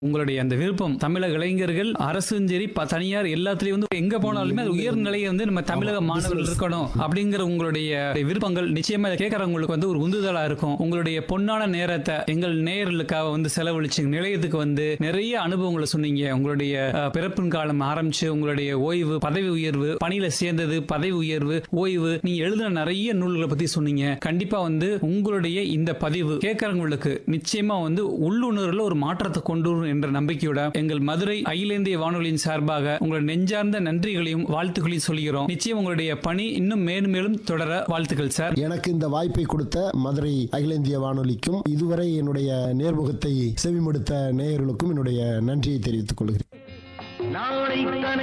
உங்களுடைய அந்த விருப்பம் தமிழக இளைஞர்கள் அரசும் சரி ப- தனியார் எல்லாத்துலயும் வந்து எங்க போனாலுமே அது உயர் நிலையை வந்து நம்ம தமிழக மாணவர்கள் இருக்கணும் அப்படிங்கிற உங்களுடைய விருப்பங்கள் நிச்சயமா இதை கேட்கறவங்களுக்கு வந்து ஒரு உந்துதலா இருக்கும் உங்களுடைய பொன்னான நேரத்தை எங்கள் நேயர்களுக்காக வந்து செலவழிச்சு நிலையத்துக்கு வந்து நிறைய அனுபவங்களை சொன்னீங்க உங்களுடைய அஹ், பிறப்பின் காலம் ஆரம்பிச்சு உங்களுடைய ஓய்வு பதவி உயர்வு பணியில சேர்ந்தது பதவி உயர்வு ஓய்வு நீங்க எழுதின நிறைய நூல்களை பத்தி சொன்னீங்க கண்டிப்பா வந்து உங்களுடைய இந்த பதிவு கேட்கறவங்களுக்கு நிச்சயமா வந்து உள்ளுணர்வுல ஒரு மாற்றத்தை கொண்டு வரும் என்ற நம்பிக்கையோட எங்கள் மதுரை அகில இந்திய வானொலியின் சார்பாக உங்களுடைய நெஞ்சார்ந்த நன்றிகளையும் வாழ்த்துக்களையும் சொல்கிறோம் நிச்சயம் உங்களுடைய பணி இன்னும் மேலும் மேலும் தொடர வாழ்த்துக்கள் சார் எனக்கு இந்த வாய்ப்பை கொடுத்த மதுரை அகில இந்திய வானொலிக்கும் இதுவரை என்னுடைய நேர்முகத்தை செவிமடுத்த நேயர்களுக்கும் என்னுடைய நன்றியை தெரிவித்துக் கொள்கிறேன் நாளை